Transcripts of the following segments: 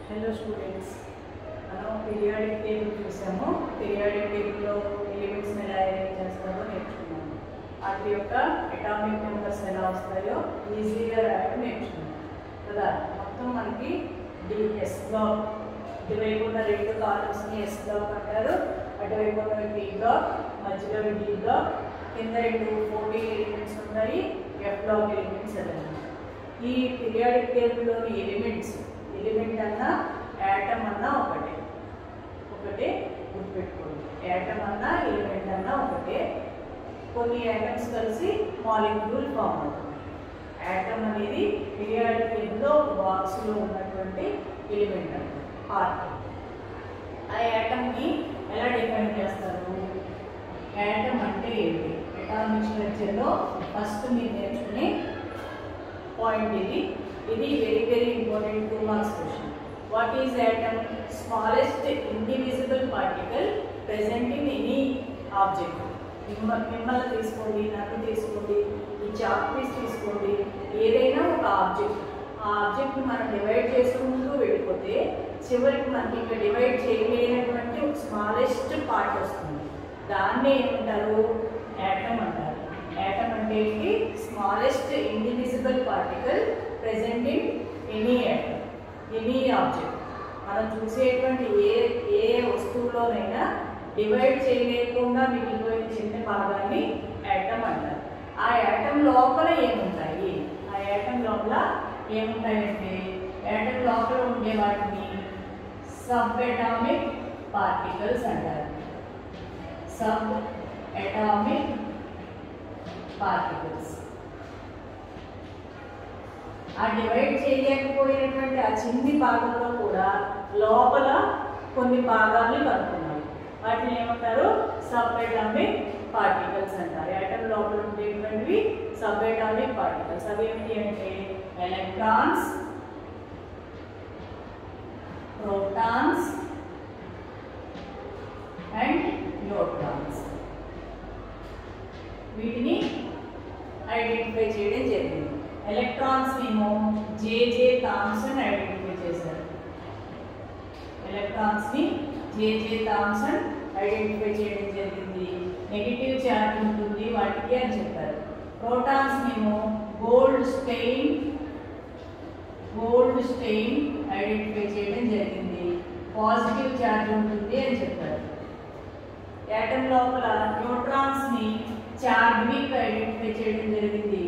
Hello students మనం periodic table చూసాము periodic టేబుల్లో ఎలిమెంట్స్ని ఎలా అరేంజ్ చేస్తారో నేర్చుకున్నాము వాటి యొక్క అటామిక్ నెంబర్స్ ఎలా వస్తాయో ఈజీగా రాయడం నేర్చుకున్నాం కదా మొత్తం మనకి డిఎస్ బ్లాక్ ఇటువైపు ఉన్న రెండు కాలమ్స్ని ఎస్ బ్లాక్ అంటారు అటువైపు ఉన్న టీ బ్లాక్ మధ్యలో డి బ్లాక్ కింద రెండు ఫోర్టీ ఎలిమెంట్స్ ఉన్నాయి ఎఫ్ బ్లాక్ ఎలిమెంట్స్ అదనమాట ఈ పీరియాడిక్ టేబుల్లోని ఎలిమెంట్స్ ఎలిమెంట్ అన్నా యాటమ్ అన్నా ఒకటే ఒకటే గుర్తుపెట్టుకోండి యాటమ్ అన్నా ఎలిమెంట్ అన్నా ఒకటే కొన్ని యాటమ్స్ కలిసి మాలిక్యూల్ ఫామ్ అవుతుంది యాటమ్ అనేది పీరియాడిక్ టేబుల్లో బాక్స్లో ఉన్నటువంటి ఎలిమెంట్ అన్నమాట పార్ట్ ఆ యాటమ్ని ఎలా డిఫైన్ చేస్తారు యాటమ్ అంటే ఏంటి అటామిక్ స్ట్రక్చర్లో ఫస్ట్ మీరు నేర్చుకునే పాయింట్ ఇది ఇది very very important two marks question what is atom smallest indivisible particle present in any object మిమ్మల్ని తీసుకోండి నన్ను తీసుకోండి ఈ చాక్ పీస్ తీసుకోండి ఏదైనా ఒక ఆబ్జెక్ట్ ఆ ఆబ్జెక్ట్ని మనం డివైడ్ చేసుకుంటూ వెళ్ళిపోతే చివరికి మనకి ఇంకా డివైడ్ చేయలేనటువంటి ఒక స్మాలెస్ట్ పార్ట్ వస్తుంది దాన్ని ఏమంటారు యాటమ్ అంటారు యాటమ్ అంటే ఏంటి smallest indivisible particle present in any atom any object మనం చూసేటువంటి ఏ ఏ వస్తువులోనైనా డివైడ్ చేయలేకుండా మిగిలిపోయిన చిన్న భాగాన్ని యాటమ్ అంటారు ఆ యాటమ్ లోపల ఏముంటాయి ఆ యాటమ్ లోపల ఏముంటాయంటే యాటమ్ లోపల ఉండే వాటిని సబ్ అటామిక్ పార్టికల్స్ అంటారు సబ్ అటామిక్ పార్టికల్స్ ఆ డివైడ్ చేయలేకపోయినటువంటి ఆ చిన్ని భాగంలో కూడా లోపల కొన్ని భాగాల్ని కనుక్కున్నారు వాటిని ఏమంటారు సబ్ఎటామిక్ పార్టికల్స్ అంటారు యాటమ్ లోపల ఉండేటువంటివి సబ్ఎటామిక్ పార్టికల్స్ అవి ఏమిటి అంటే ఎలక్ట్రాన్స్ ప్రోటాన్స్ అండ్ న్యూట్రాన్స్ వీటిని ఐడెంటిఫై చేయడం జరిగింది ఎలక్ట్రాన్స్ ఏమో జేజే థామ్సన్ ఐడెంటిఫై చేశారు ఎలక్ట్రాన్స్ ని జేజే థామ్సన్ ఐడెంటిఫై చేయడం జరిగింది నెగిటివ్ చార్జ్ ఉంటుంది వాటికి అని చెప్పారు ప్రోటాన్స్ ఏమో Goldstein Goldstein identify చేయడం జరిగింది పాజిటివ్ చార్జ్ ఉంటుంది అని చెప్పారు యాటమ్ లోపల న్యూట్రాన్స్ ని చార్జ్ వీక్ ఐడెంటిఫై చేయడం జరిగింది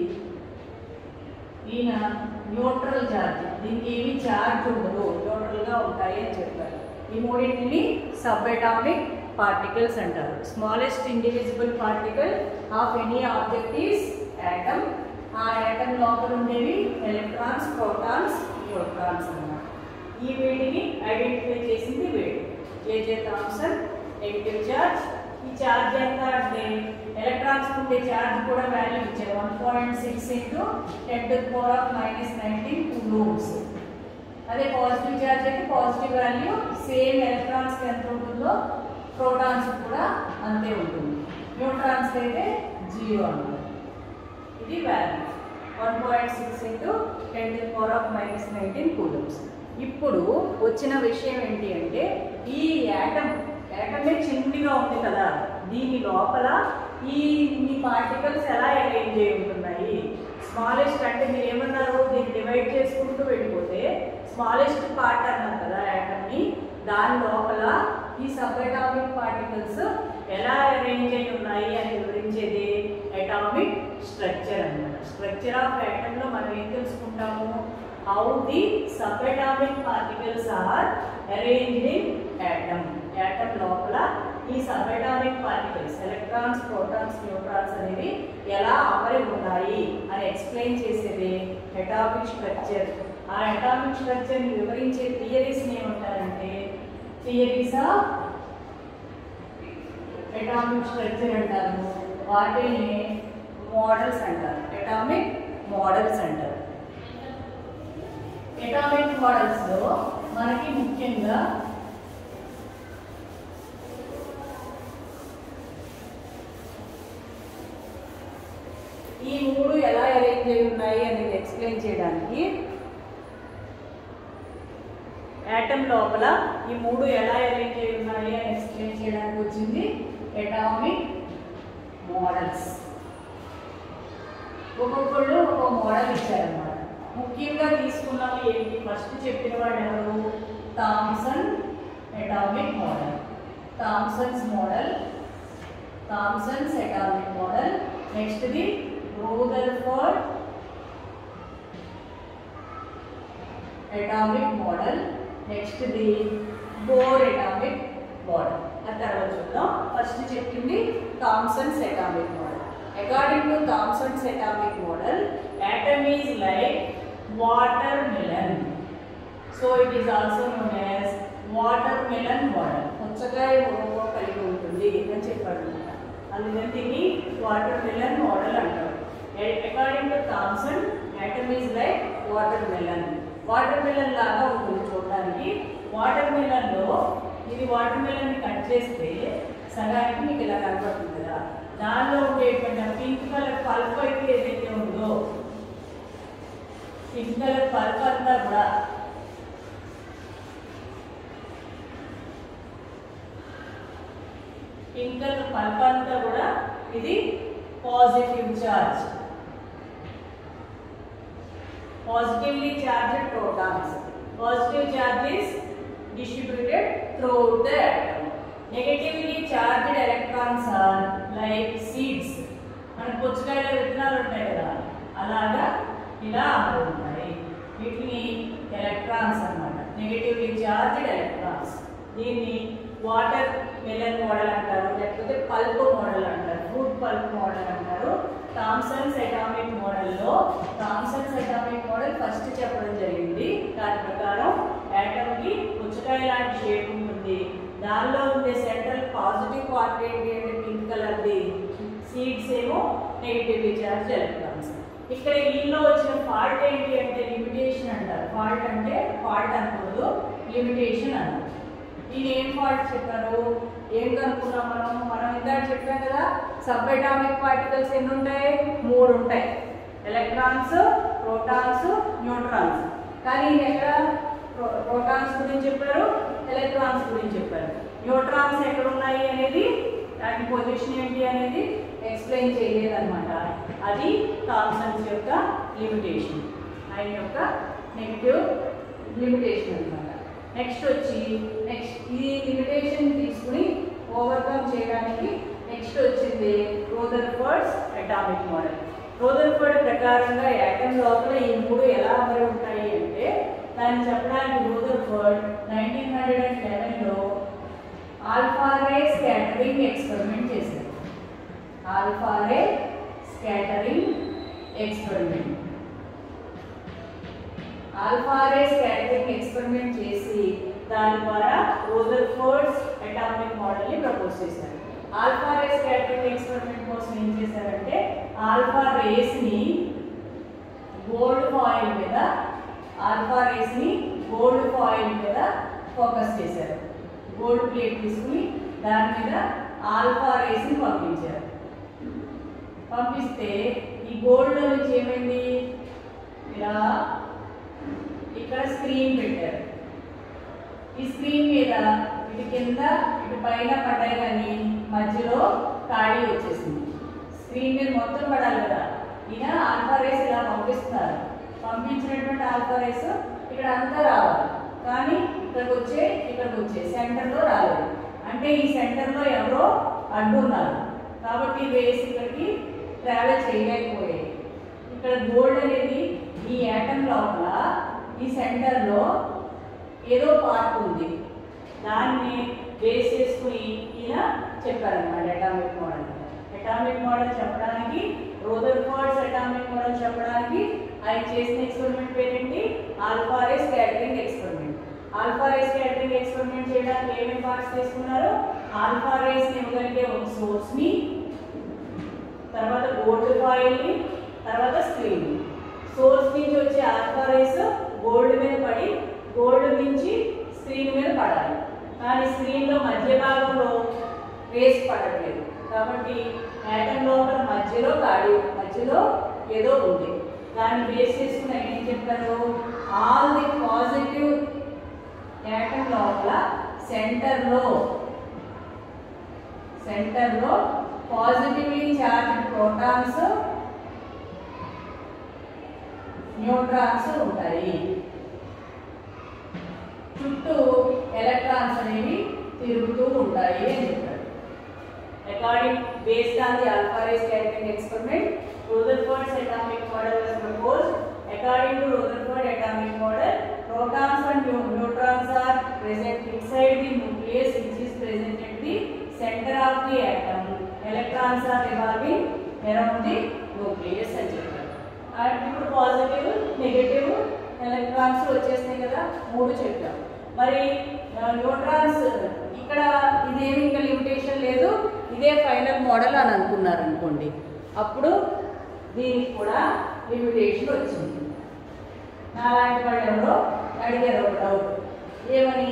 ఈయన న్యూట్రల్ చార్జ్ దీనికి ఏమి చార్జ్ ఉండదు న్యూట్రల్ గా ఉంటాయి అని చెప్పారు ఈ మూడింటిని సబ్ఎటామిక్ పార్టికల్స్ అంటారు smallest indivisible particle of any object is atom ఆ యాటమ్ లోపల ఉండేవి ఎలక్ట్రాన్స్ ప్రోటాన్స్ న్యూట్రాన్స్ అన్నమాట ఈ వీటిని ఐడెంటిఫై చేసింది వీడు జేజే థామ్సన్ నెగిటివ్ చార్జ్ ఈ చార్జ్ ఎంత అంటే ఎలక్ట్రాన్స్ ఉండే చార్జ్ కూడా వాల్యూ ఇచ్చారు one point six into ten to power of minus nineteen coulombs అదే పాజిటివ్ చార్జ్ అయితే పాజిటివ్ వాల్యూ సేమ్ ఎలక్ట్రాన్స్ ఎంత ఉంటుందో ప్రోటాన్స్ కూడా అంతే ఉంటుంది న్యూట్రాన్స్ అయితే జీరో అన్నమాట ఇది value one point six into ten to power of minus nineteen coulombs ఇప్పుడు వచ్చిన విషయం ఏంటి అంటే ఈ యాటమ్ యాటమే చిన్నగా ఉంది కదా దీని లోపల ఈ ఇన్ని పార్టికల్స్ ఎలా అరేంజ్ అయి ఉంటున్నాయి స్మాలెస్ట్ అంటే మీరు ఏమన్నారు దీన్ని డివైడ్ చేసుకుంటూ వెళ్ళిపోతే స్మాలెస్ట్ పార్ట్ అన్నారు కదా యాటమ్ని దాని లోపల ఈ సబ్అటామిక్ పార్టికల్స్ ఎలా అరేంజ్ అయి ఉన్నాయి అని వివరించేది అటామిక్ స్ట్రక్చర్ అన్నమాట స్ట్రక్చర్ ఆఫ్ యాటంలో మనం ఏం తెలుసుకుంటాము how the subatomic particles are arranged in atom atom లోపల ఈ subatomic particles electrons protons neutrons అనేవి ఎలా అమరి ఉన్నాయి అని ఎక్స్ప్లెయిన్ చేసేది అటామిక్ స్ట్రక్చర్ ఆ అటామిక్ స్ట్రక్చర్ని వివరించే థియరీస్ని ఏమంటారంటే థియరీస్ ఆఫ్ అటామిక్ స్ట్రక్చర్ అంటారు వాటిని మోడల్స్ అంటారు అటామిక్ మోడల్స్ అంటారు అటామిక్ మోడల్స్ లో మనకి ముఖ్యంగా ఈ మూడు ఎలా అరేంజ్ అయి ఉన్నాయి అనేది ఎక్స్ప్లెయిన్ చేయడానికి యాటమ్ లోపల ఈ మూడు ఎలా అరేంజ్ అయి ఉన్నాయి అని ఎక్స్ప్లెయిన్ చేయడానికి వచ్చింది ఎటామిక్ మోడల్స్ ఒక్కొక్కళ్ళు ఒక్కొక్క మోడల్ ఇచ్చారన్నమాట ముఖ్యంగా తీసుకున్నవి ఏంటి ఫస్ట్ చెప్పిన వాడు ఎవరు Thomson atomic model Thomson's model Thomson's atomic model నెక్స్ట్ది Rutherford atomic model next the Bohr atomic model ఆ తర్వాత చూద్దాం ఫస్ట్ చెప్పింది Thomson's atomic model according to Thomson's atomic model atom is like watermelon so it is also known as watermelon model పుచ్చకాయ మొక్క కలిగి ఉంటుంది అని చెప్పాడు అందుకని దీన్ని వాటర్ మిలన్ మోడల్ అంటారు according to Thomson atom is like watermelon watermelon లాగా ఉంటుంది చూడడానికి వాటర్ మిలన్ లో ఇది వాటర్ మిలన్ కట్ చేస్తే సగానికి మీకు ఇలా కనపడుతుంది కదా దానిలో ఉండేటువంటి పింక్ కలర్ పల్ప్ అయితే ఏదైతే ఉందో పింక్ కలర్ పల్ప్ అంతా కూడా పింక్ కలర్ పల్ప్ అంతా కూడా ఇది positive charge positively charged protons. Positive charge is distributed throughout the atom. Negatively charged electrons are like seeds. మన పుచ్చకాయల విత్తనాలు ఉంటాయి కదా అలాగా ఇలా అమలు ఉంటాయి వీటిని ఎలక్ట్రాన్స్ అన్నమాట నెగటివ్లీ చార్జ్డ్ ఎలక్ట్రాన్స్ దీన్ని వాటర్ మెలన్ మోడల్ అంటారు లేకపోతే పల్ప్ మోడల్ అంటారు ఫ్రూట్ పల్ప్ మోడల్ అంటారు థామ్సన్స్ అటామిక్ మోడల్లో థామ్సన్స్ అటామిక్ మోడల్ ఫస్ట్ చెప్పడం జరిగింది దాని ప్రకారం atom కి పుచ్చకాయ లాంటి షేప్ ఉంటుంది దానిలో ఉండే సెంట్రల్ పాజిటివ్ పార్ట్ ఏంటి అంటే పింక్ కలర్ది సీడ్స్ ఏమో నెగిటివ్లీ చార్జ్ ఎలక్ట్రాన్స్ ఇక్కడ ఈలో వచ్చిన ఫాల్ట్ ఏంటి అంటే లిమిటేషన్ అంటారు ఫాల్ట్ అంటే ఫాల్ట్ అనకూడదు లిమిటేషన్ అన్నారు ఇది ఏం ఫాల్ట్ చెప్పారు ఏం కనుక్కున్నాం మనం మనం ఇందాక చెప్పాం కదా సబ్ అటామిక్ పార్టికల్స్ ఎన్ని ఉంటాయి మూడు ఉంటాయి ఎలక్ట్రాన్స్ ప్రోటాన్స్ న్యూట్రాన్స్ కానీ ఇది ఎక్కడ ప్రో- ప్రోటాన్స్ గురించి చెప్పారు ఎలక్ట్రాన్స్ గురించి చెప్పారు న్యూట్రాన్స్ ఎక్కడ ఉన్నాయి అనేది దాని పొజిషన్ ఏంటి అనేది ఎక్స్ప్లెయిన్ చేయలేదన్నమాట అది థామ్సన్స్ యొక్క లిమిటేషన్ ఆయన యొక్క నెగిటివ్ లిమిటేషన్ అన్నమాట నెక్స్ట్ వచ్చి నెక్స్ట్ ఈ లిమిటేషన్ తీసుకుని ఓవర్కమ్ చేయడానికి నెక్స్ట్ వచ్చింది రోదర్ఫర్డ్స్ అటామిక్ మోడల్ రోదర్ఫర్డ్ ప్రకారంగా యాటమ్ లోపల ఈ మూడు ఎలా అమరి ఉంటాయి అంటే దాన్ని చెప్పడానికి రోదర్ఫర్డ్ నైన్టీన్ హండ్రెడ్ అండ్ లెవెన్లో ఆల్ఫా రే స్కాటరింగ్ ఎక్స్పెరిమెంట్ చేశారు alpha ray scattering experiment alpha ray scattering experiment చేసి దాని ద్వారా రోదర్ఫోర్డ్స్ అటామిక్ మోడల్ ని ప్రపోజ్ చేశారు ఆల్ఫా రే స్కాటరింగ్ ఎక్స్పెరిమెంట్ కోసం ఏం చేశారంటే ఆల్ఫా రేస్ ని గోల్డ్ ఫాయిల్ మీద ఆల్ఫా రేస్ ని గోల్డ్ ఫాయిల్ మీద ఫోకస్ చేశారు గోల్డ్ ప్లేట్ తీసుకుని దాని మీద ఆల్ఫా రేస్ ని పంపించారు పంపిస్తే ఈ గోల్డ్ నుంచి ఏమైంది ఇలా ఇక్కడ స్క్రీన్ పెట్టారు ఈ స్క్రీన్ మీద ఇటు కింద ఇటు పైన పడ్డాయి కానీ మధ్యలో ఖాళీ వచ్చేసింది స్క్రీన్ మీద మొత్తం పడాలి కదా ఈయన ఆల్ఫా రేస్ ఇలా పంపిస్తున్నారు పంపించినటువంటి ఆల్ఫా రేస్ ఇక్కడ అంతా రావాలి కానీ ఇక్కడికి వచ్చే ఇక్కడికి వచ్చే సెంటర్లో రాలేదు అంటే ఈ సెంటర్లో ఎవరో అడ్డున్నారు కాబట్టి ఈ రేస్ ఇక్కడికి ట్రావెల్ చేయలేకపోయాయి ఇక్కడ గోల్డ్ అనేది ఈ యాటమ్ లోపల ఈ సెంటర్లో ఏదో పార్ట్ ఉంది దాన్ని బేస్ చేసుకుని ఈయన చెప్పారనమాట అటామిక్ మోడల్ అటామిక్ మోడల్ చెప్పడానికి రోదర్ఫోర్డ్స్ అటామిక్ మోడల్ చెప్పడానికి ఆయన చేసిన ఎక్స్పెరిమెంట్ పేరేంటి alpha rays scattering experiment alpha rays scattering experiment చేయడానికి ఏమేమి పార్ట్స్ తీసుకున్నారు ఆల్ఫా రేస్ ఇవ్వగలిగే ఒక సోర్స్ ని తర్వాత గోల్డ్ ఫాయిల్ ని తర్వాత స్క్రీన్ సోర్స్ నుంచి వచ్చే ఆల్ఫా రేస్ గోల్డ్ మీద పడి గోల్డ్ నుంచి స్క్రీన్ మీద పడాలి కానీ స్క్రీన్ లో మధ్య భాగంలో రేస్ పడట్లేదు కాబట్టి యాటమ్ లోపల మధ్యలో ఖాళీ మధ్యలో ఏదో ఉంది దాన్ని బేస్ చేసుకుని ఆయన ఏం చెప్పారు ఆల్ ది పాజిటివ్ యాటమ్ లోపల సెంటర్లో సెంటర్లో పాజిటివ్లీ చార్జ్డ్ ప్రోటాన్స్ న్యూట్రాన్స్ ఉంటాయి చుట్టూ ఎలక్ట్రాన్స్ అనేవి తిరుగుతూ ఉంటాయి అని చెప్పారు according based on the alpha ray scattering experiment Rutherford's atomic model was proposed according to Rutherford atomic model protons and neu- neutrons are present inside the nucleus which is present at the center of the atom electrons are revolving around the nucleus అని చెప్పారు and ఇప్పుడు positive negative electrons వచ్చేస్తాయి కదా మూడు చెప్పాం మరి neutrons ఇక్కడ ఇదేమి ఇంకా లిమిటేషన్ లేదు ఇదే ఫైనల్ మోడల్ అని అనుకున్నారు అనుకోండి అప్పుడు దీనికి కూడా లిమిటేషన్ వచ్చింది నాలాంటి వాళ్ళు ఎవరో అడిగారు ఒక డౌట్ ఏమని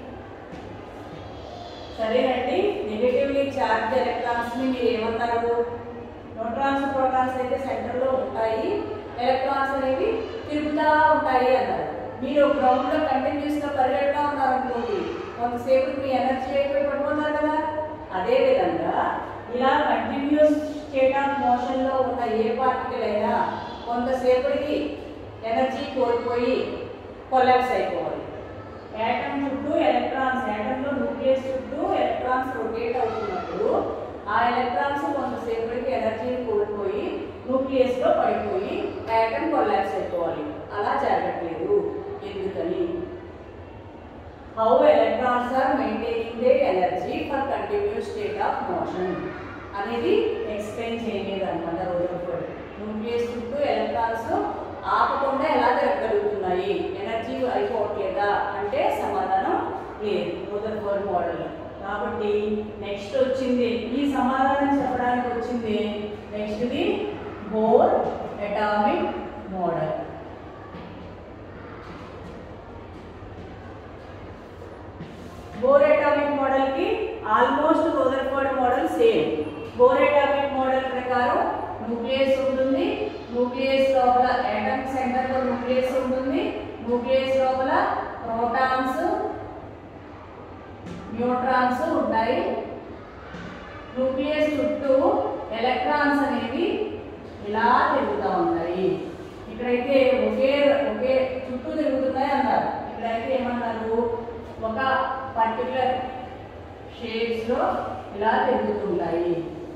సరేనండి నెగటివ్లీ చార్జ్ ఎలక్ట్రాన్స్ ని మీరు ఏమన్నారు న్యూట్రాన్స్ ప్రోటాన్స్ అయితే సెంటర్ లో ఉంటాయి ఎలక్ట్రాన్స్ అనేవి తిరుగుతూ ఉంటాయి అన్నారు మీరు గ్రౌండ్ లో కంటిన్యూస్ గా పరిగెడతా ఉన్నారు అనుకోండి కొంతసేపు మీ ఎనర్జీ అయిపోయి పడిపోతారు కదా అదే విధంగా ఇలా కంటిన్యూస్ స్టేట్ ఆఫ్ మోషన్ లో ఉన్న ఏ పార్టికల్ అయినా కొంతసేపటికి ఎనర్జీ కోల్పోయి కొలాప్స్ అయిపోవాలి యాటమ్ చుట్టూ ఎలక్ట్రాన్స్ యాటమ్ లో న్యూక్లియస్ చుట్టూ ఎలక్ట్రాన్స్ రొటేట్ అవుతున్నప్పుడు ఆ ఎలక్ట్రాన్స్ కొంతసేపటికి ఎనర్జీని కోల్పోయి న్యూక్లియస్ లో పడిపోయి యాటమ్ కొలాప్స్ అయిపోవాలి అలా జరగట్లేదు ఎందుకని how electrons are maintaining the energy for continuous state of motion అనేది ఎక్స్ప్లెయిన్ చేయలేదు అనమాట రోజుఫోర్డ్ న్యూక్లియస్ చుట్టూ ఎలక్ట్రాన్స్ ఆపకుండా ఎలా జరగగలుగుతున్నాయి ఎనర్జీ అయిపోవట్లేదా అంటే సమాధానం లేదు రోజుఫోర్డ్ మోడల్ కాబట్టి నెక్స్ట్ వచ్చింది ఈ సమాధానం చెప్పడానికి వచ్చింది నెక్స్ట్ది Bohr atomic model Bohr atomic model కి almost Rutherford model same Bohr atomic model ప్రకారం న్యూక్లియస్ ఉంటుంది న్యూక్లియస్ లోపల యాటమ్ సెంటర్ లో న్యూక్లియస్ ఉంటుంది న్యూక్లియస్ లోపల ప్రోటాన్స్ న్యూట్రాన్స్ ఉంటాయి న్యూక్లియస్ చుట్టూ ఎలక్ట్రాన్స్ అనేవి ఇలా తిరుగుతూ ఉంటాయి ఇక్కడైతే ఒకే ఒకే చుట్టూ తిరుగుతున్నాయి అన్నారు ఇక్కడైతే ఏమన్నారు ఒక పర్టికులర్ షేప్స్ లో ఇలా తిరుగుతుంటాయి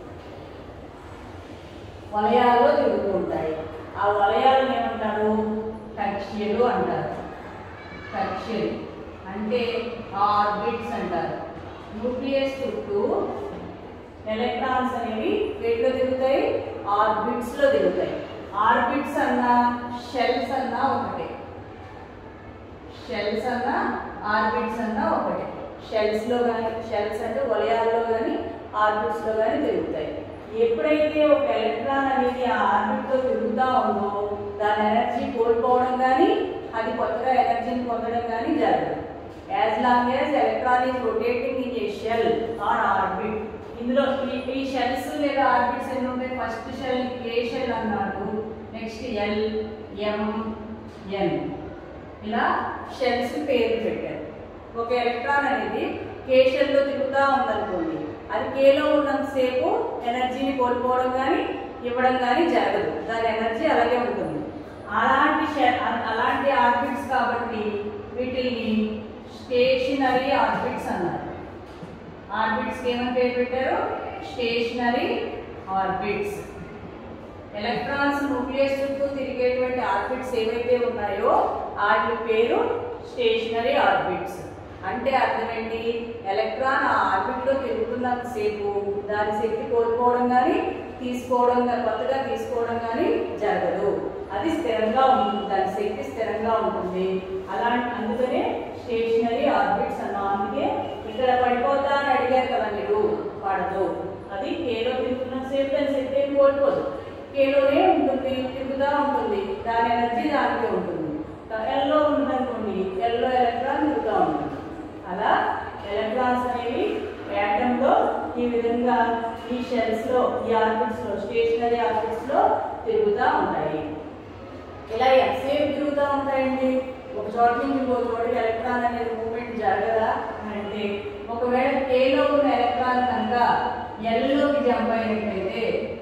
వలయాల్లో తిరుగుతూ ఉంటాయి ఆ వలయాలను ఏమంటారు కక్ష్యలు అంటారు కక్ష్యలు అంటే ఆర్బిట్స్ అంటారు న్యూక్లియస్ చుట్టూ ఎలక్ట్రాన్స్ అనేవి వేటిలో తిరుగుతాయి ఆర్బిట్స్ లో తిరుగుతాయి ఆర్బిట్స్ అన్నా షెల్స్ అన్నా ఒకటే షెల్స్ అన్నా ఆర్బిట్స్ అన్నా ఒకటే షెల్స్ లో కానీ షెల్స్ అంటే వలయాల్లో కానీ ఆర్బిట్స్ లో కానీ తిరుగుతాయి ఎప్పుడైతే ఒక ఎలక్ట్రాన్ అనేది ఆ ఆర్బిట్ తో తిరుగుతూ ఉందో దాని ఎనర్జీ కోల్పోవడం కానీ అది కొత్తగా ఎనర్జీని పొందడం కానీ జరగదు as long as electron is rotating in a shell or orbit ఇందులో ఈ ఈ షెల్స్ లేదా ఆర్బిట్స్ ఎన్ని ఉంటాయి ఫస్ట్ షెల్ ఏ షెల్ అన్నాడు నెక్స్ట్ ఎల్ ఎం ఎన్ ఇలా షెల్స్ పేరు పెట్టారు ఒక ఎలక్ట్రాన్ అనేది కే షెల్లో తిరుగుతూ ఉందనుకోండి అది కేలో ఉన్నంతసేపు ఎనర్జీని కోల్పోవడం కానీ ఇవ్వడం కానీ జరగదు దాని ఎనర్జీ అలాగే ఉంటుంది అలాంటి షె- అ- అలాంటి ఆర్బిట్స్ కాబట్టి వీటిని స్టేషనరీ ఆర్బిట్స్ అన్నారు ఆర్బిట్స్ ఏమని పేరు పెట్టారు స్టేషనరీ ఆర్బిట్స్ ఎలక్ట్రాన్స్ న్యూక్లియస్ చుట్టూ తిరిగేటువంటి ఆర్బిట్స్ ఏవైతే ఉన్నాయో వాటి పేరు స్టేషనరీ ఆర్బిట్స్ అంటే అర్థం ఏంటి ఎలక్ట్రాన్ ఆ ఆర్బిట్ లో తిరుగుతున్నంతసేపు దాని శక్తి కోల్పోవడం కానీ తీసుకోవడం గా- కొత్తగా తీసుకోవడం కానీ జరగదు అది స్థిరంగా ఉంటుంది దాని శక్తి స్థిరంగా ఉంటుంది అలా అందుకనే స్టేషనరీ ఆర్బిట్స్ అన్నాం అందుకే ఇక్కడ పడిపోతా అని అడిగారు కదా మీరు పడదు అది కేలో తిరుగుతున్నంతసేపు దాని శక్తి ఏం కోల్పోదు కేలోనే ఉంటుంది తిరుగుతూ ఉంటుంది దాని ఎనర్జీ దానికే ఉంటుంది ఎల్లో ఉందనుకోండి ఎల్లో ఎలక్ట్రాన్ తిరుగుతూ ఉంటుంది అలా ఎలక్ట్రాన్స్ అనేవి atom లో ఈ విధంగా ఈ షెల్స్ లో ఈ ఆర్బిట్స్ లో స్టేషనరీ ఆర్బిట్స్ లో తిరుగుతూ ఉంటాయి ఇలా ఎంతసేపు తిరుగుతూ ఉంటాయండి ఒక చోట నుంచి ఇంకో చోటకి ఎలక్ట్రాన్ అనేది మూవ్మెంట్ జరగదా అని అంటే ఒకవేళ కేలో ఉన్న ఎలక్ట్రాన్ కనుక ఎల్లోకి జంప్ అయినట్లయితే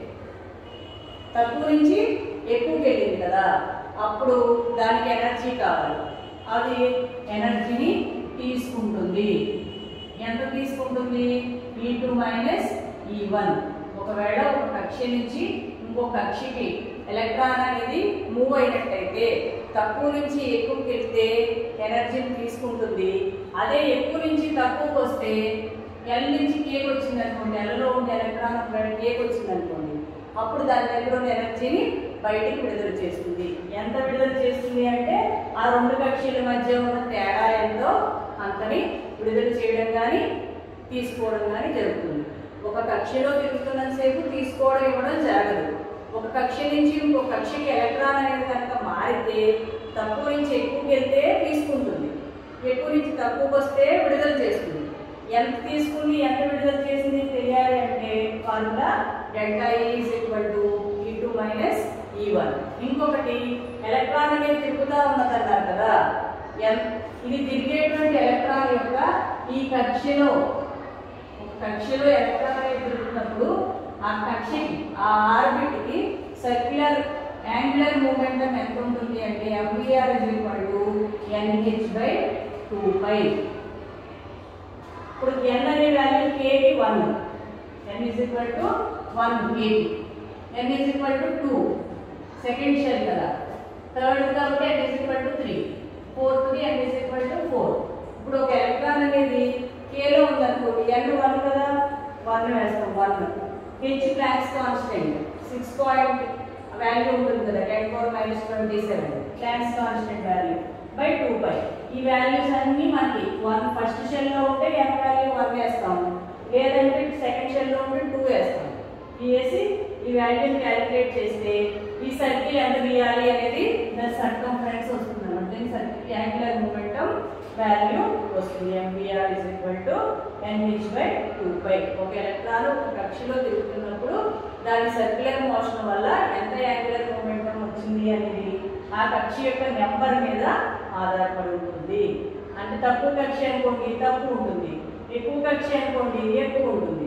తక్కువ నుంచి ఎక్కువకి వెళ్ళింది కదా అప్పుడు దానికి ఎనర్జీ కావాలి అది ఎనర్జీని తీసుకుంటుంది ఎంత తీసుకుంటుంది ఈ టూ మైనస్ ఈ వన్ ఒకవేళ ఒక కక్ష నుంచి ఇంకో కక్షకి ఎలక్ట్రాన్ అనేది మూవ్ అయినట్టయితే తక్కువ నుంచి ఎక్కువకి వెళ్తే ఎనర్జీని తీసుకుంటుంది అదే ఎక్కువ నుంచి తక్కువకి వస్తే ఎల్ నుంచి కేక్ వచ్చింది అనుకోండి ఎల్లలో ఉండే ఎలక్ట్రాన్ ఒకవేళ కేక్ వచ్చింది అనుకోండి అప్పుడు దాని దగ్గర ఉన్న ఎనర్జీని బయటికి విడుదల చేస్తుంది ఎంత విడుదల చేస్తుంది అంటే ఆ రెండు కక్షల మధ్య ఉన్న తేడా ఎంతో అంతని విడుదల చేయడం కానీ తీసుకోవడం కానీ జరుగుతుంది ఒక కక్షలో తిరుగుతున్నంతసేపు తీసుకోవడం ఇవ్వడం జరగదు ఒక కక్ష నుంచి ఇంకో కక్షకి ఎలక్ట్రాన్ అనేది కనుక మారితే తక్కువ నుంచి ఎక్కువకి వెళ్తే తీసుకుంటుంది ఎక్కువ నుంచి తక్కువకి వస్తే విడుదల చేస్తుంది ఎంత తీసుకుంది ఎంత విడుదల చేసింది తెలియాలి అంటే formula delta is equal to E two minus E one ఇంకొకటి ఎలక్ట్రాన్ అనేది తిరుగుతూ ఉన్నదన్నారు కదా ఎన్- ఇది తిరిగేటువంటి ఎలక్ట్రాన్ యొక్క ఈ కక్షలో ఒక కక్షలో ఎలక్ట్రాన్ అనేది తిరుగుతున్నప్పుడు ఆ కక్షకి ఆ ఆర్బిట్ కి సర్క్యులర్ యాంగులర్ మూమెంటం ఎంత ఉంటుంది అంటే MVR is equal to NH by two pi ఇప్పుడు ఎన్ అనే వాల్యూ కేకి one N is equal to one కేకి N is equal to two second shell కదా థర్డ్ కాబట్టి N is equal to three ఫోర్త్ది N is equal to four ఇప్పుడు ఒక electron అనేది కేలో ఉందనుకోండి ఎన్ వన్ కదా వన్ వేస్తాం one H Planck's constant six point value ఉంటుంది కదా ten four minus twenty seven plaques constant value by two by ఈ వాల్యూస్ అన్ని మనకి వన్ ఫస్ట్ షెల్లో ఉంటే ఎన్ వాల్యూ వన్ వేస్తాము లేదంటే సెకండ్ షెల్లో ఉంటే టూ వేస్తాం వేసి ఈ వాల్యూని క్యాలిక్యులేట్ చేస్తే ఈ సర్కిల్ ఎంత గీయాలి అనేది దాని సర్కంఫరెన్స్ వస్తుంది అనమాట దీని సర్కిల్ యాంగులర్ మూమెంటం వాల్యూ వస్తుంది MVR is equal to NH by two by ఒక ఎలక్ట్రాన్ ఒక కక్షలో తిరుగుతున్నప్పుడు దాని సర్క్యులర్ మోషన్ వల్ల ఎంత యాంగులర్ మూమెంటం వచ్చింది అనేది ఆ కక్ష యొక్క నెంబర్ మీద ఆధారపడి ఉంటుంది అంటే తక్కువ కక్ష అనుకోండి తక్కువ ఉంటుంది ఎక్కువ కక్ష అనుకోండి ఎక్కువ ఉంటుంది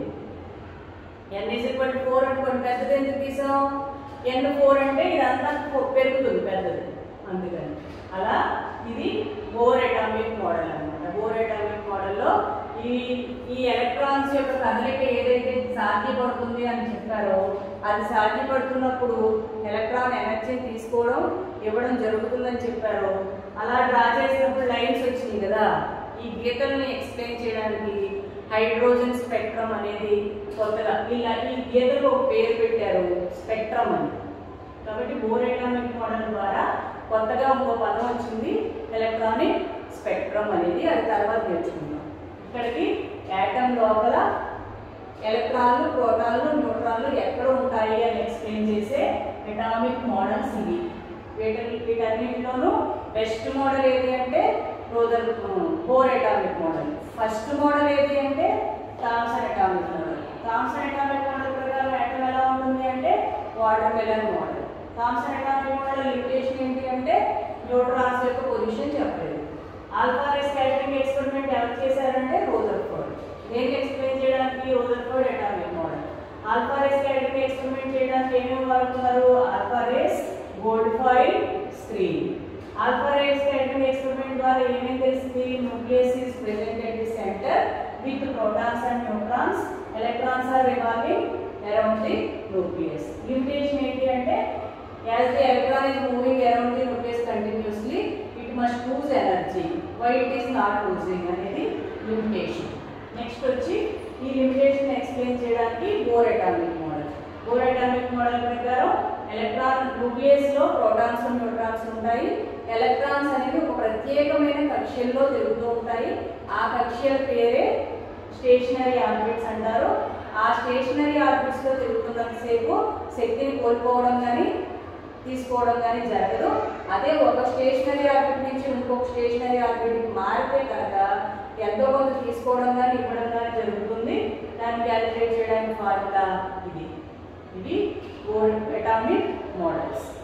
N is equal to four అనుకోండి పెద్దది ఎందుకు తీసాం ఎన్ ఫోర్ అంటే ఇదంతా ఫో- పెరుగుతుంది పెద్దది అందుకని అలా ఇది బోర్ అటామిక్ మోడల్ అన్నమాట బోర్ అటామిక్ మోడల్లో ఈ ఈ ఎలక్ట్రాన్స్ యొక్క కదలిక ఏదైతే సాధ్యపడుతుంది అని చెప్పారో అది సాధ్యపడుతున్నప్పుడు ఎలక్ట్రాన్ ఎనర్జీ తీసుకోవడం ఇవ్వడం జరుగుతుందని చెప్పారో అలా డ్రా చేసినప్పుడు లైన్స్ వచ్చినాయి కదా ఈ గీతల్ని ఎక్స్ప్లెయిన్ చేయడానికి హైడ్రోజన్ స్పెక్ట్రమ్ అనేది కొత్తగా ఇలా ఈ గీతకు ఒక పేరు పెట్టారు స్పెక్ట్రమ్ అని కాబట్టి బోరెటామిక్ మోడల్ ద్వారా కొత్తగా ఇంకో పదం వచ్చింది ఎలక్ట్రానిక్ స్పెక్ట్రమ్ అనేది అది తర్వాత నేర్చుకుందాం ఇక్కడికి యాటమ్ లోపల ఎలక్ట్రాన్లు ప్రోటాన్లు న్యూట్రాన్లు ఎక్కడ ఉంటాయి అని ఎక్స్ప్లెయిన్ చేసే అటామిక్ మోడల్స్ ఇవి వీటి వీటన్నిటిలోనూ బెస్ట్ మోడల్ ఏది అంటే రోజర్ Bohr atomic model first model ఏది అంటే Thomson atomic model Thomson atomic model ప్రకారం ఎక్కడ ఎలా ఉంటుంది అంటే watermelon model Thomson atomic model limitation ఏంటి అంటే న్యూట్రాన్స్ యొక్క పొజిషన్ చెప్పలేదు ఆల్ఫా రే స్కాటరింగ్ ఎక్స్పెరిమెంట్ ఎవరు చేశారంటే రోజర్ఫోర్డ్ దేనికి ఎక్స్ప్లెయిన్ చేయడానికి Rutherford atomic model alpha ray scattering experiment చేయడానికి ఏమేమి వాడుతున్నారు alpha rays gold foil screen alpha ray scattering experiment ద్వారా ఏమేమి తెలిసింది nucleus is present at the centre with protons and neutrons electrons are revolving around the nucleus limitation ఏంటి అంటే As the electron is moving around the nucleus continuously, it must lose energy. Why it is not losing అనేది limitation next వచ్చి ఈ limitation explain చేయడానికి Bohr atomic model Bohr atomic model ప్రకారం electron nucleus లో protons neutrons ఉంటాయి electrons అనేవి ఒక ప్రత్యేకమైన కక్షల్లో తిరుగుతూ ఉంటాయి ఆ కక్షల పేరే స్టేషనరీ ఆర్బిట్స్ అంటారు ఆ స్టేషనరీ ఆర్బిట్స్ లో తిరుగుతున్నంతసేపు శక్తిని కోల్పోవడం కానీ తీసుకోవడం కానీ జరగదు అదే ఒక స్టేషనరీ ఆర్బిట్ నుంచి ఇంకొక స్టేషనరీ ఆర్బిట్కి మారితే కనుక ఎంతో కొంత తీసుకోవడం కానీ ఇవ్వడం కానీ జరుగుతుంది దాన్ని క్యాలిక్యులేట్ చేయడానికి ఫార్ములా ఇది ఇది అటామిక్ మోడల్స్